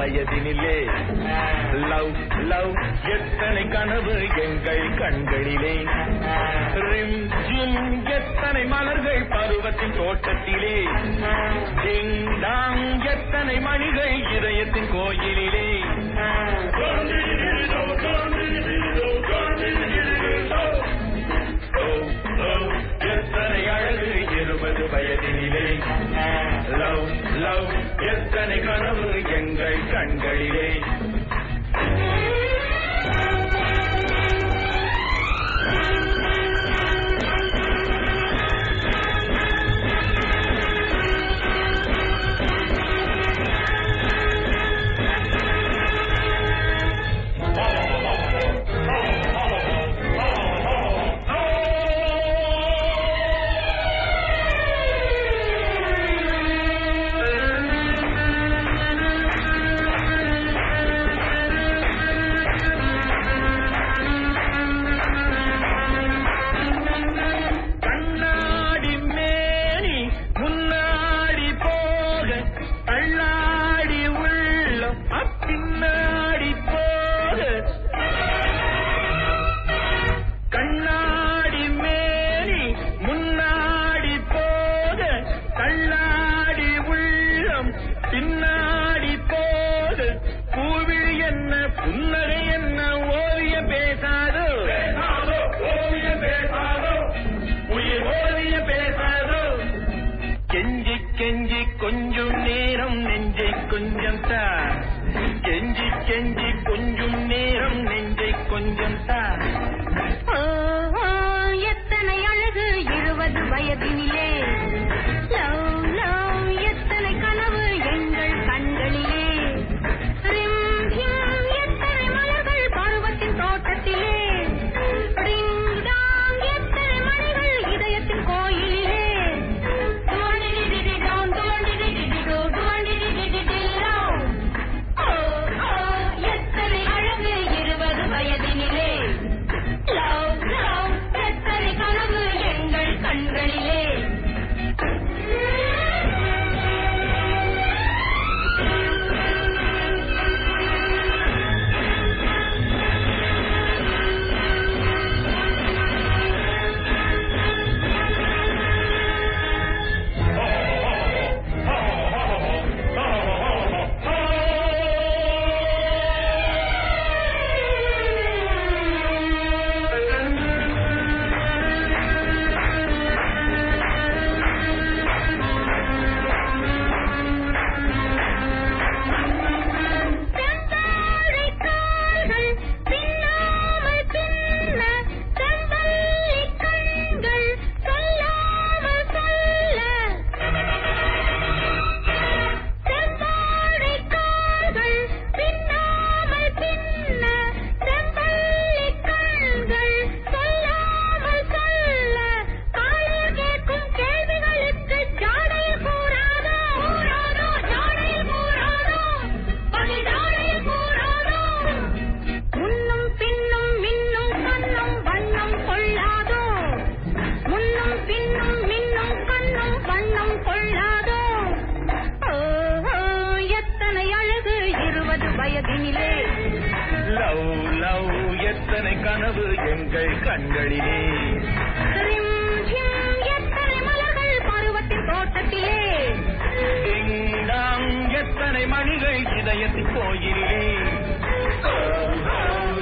வயதினிலே love love எத்தனை கனவு எங்கள் கண்களிலே ரிம் ஜிம் எத்தனை மலர்கள் பருவத்தின் தோட்டத்திலே டிங் டாங் எத்தனை மணிகள் இதயத்தின் கோயிலிலே ஓ, ஓ, எத்தனை அழகு இருபது வயதினிலே லவ் லவ் எத்தனை கனவு எங்கள் கண்களிலே கண்ணாடி மேனி முன்னாடி போக தள்ளாடி உள்ளம் அப்பின்னாடி போக கண்ணாடி மேனி முன்னாடி போக தள்ளாடி உள்ளம் பின்னாடி போக பூவிழி என்ன புன்னகை என்ன ஓவியம் பேசாதோ ஓவியம் பேசாதோ உயிர் ஓவிய பேசாதோ கெஞ்சி கெஞ்சி கொஞ்சம் நேரம் நெஞ்சை கொஞ்சம் தா கெஞ்சி கெஞ்சி கொஞ்சம் நேரம் நெஞ்சை கொஞ்சம் தா ஓ, ஓ, எத்தனை அழகு இருபது வயதினிலே லவ் லவ் எத்தனை கனவு எங்கள் கண்களிலே ரிம் ஹிம் எத்தனை மலர்கள் பருவத்தின் தோட்டத்திலே டிங் டாங் எத்தனை மணிகள் இதயத்தின் கோயிலிலே துவண்டிடிடிடிடோம், துவண்டிடிடிடிடோ, துவண்டிடிடிடிடிலோ. ஓ, ஓ, எத்தனை அழகு இருபது வயதினிலே லவ் லவ் எத்தனை கனவு எங்கள் கண்களிலே செந்தாழை கால்கள் பின்னாமல் பின்ன செம்பல்லி கண்கள் சொல்லாமல் சொல்ல செந்தாழை கால்கள் பின்னாமல் பின்ன செம்பல்லி கண்கள் சொல்லாமல் சொல்ல காலையில் கேட்கும் கேள்விகளுக்கு ஜாடையில் கூறாதோ கூறாதோ ஜாடையில் கூறாதோ பதில் ஜாடையில் கூறாதோ முன்னும் பின்னும் மின்னும் கண்ணும் வண்ணம் கொள்ளாதோ முன்னும் பின்னும் மின்னும் கண்ணும் வண்ணம் கொள்ளாதோ ஓ, ஓ, எத்தனை அழகு இருபது வயதினிலே லவ் லவ் எத்தனை கனவு எங்கள் கண்களிலே ரிம் ஜிம் எத்தனை மலர்கள் பருவத்தின் தோட்டத்திலே டிங் டாங் எத்தனை மணிகள் இதயத்தின் கோயிலே ஓ, ஓ,